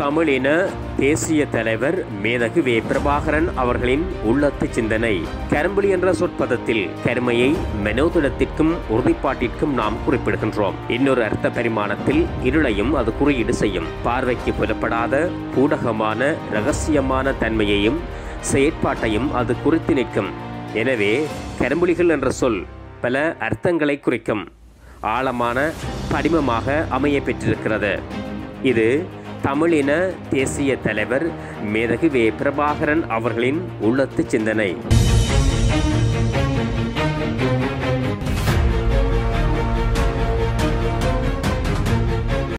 தமிழின தேசிய தலைவர் மேதகு வே பிரபாகரன் அவர்களின் உள்ளத்து சிந்தனை கரும்புலி என்ற சொற்பதத்தில் கருமையை மனோதிடத்திற்கும் உறுதிப்பாட்டிற்கும் நாம் குறிப்பிடுகின்றோம் இன்னொரு அர்த்த பரிமாணத்தில் இருளையும் அது குறியீடு செய்யும் பார்வைக்கு புலப்படாத பூடகமான ரகசியமான தன்மையையும் செயற்பாட்டையும் அது குறித்து நிற்கும் எனவே கரும்புலிகள் என்ற சொல் பல அர்த்தங்களை குறிக்கும் ஆழமான படிமமாக அமைய பெற்றிருக்கிறது இது தமிழின தேசிய தலைவர் மேதகு வே பிரபாகரன் அவர்களின் உள்ளத்து சிந்தனை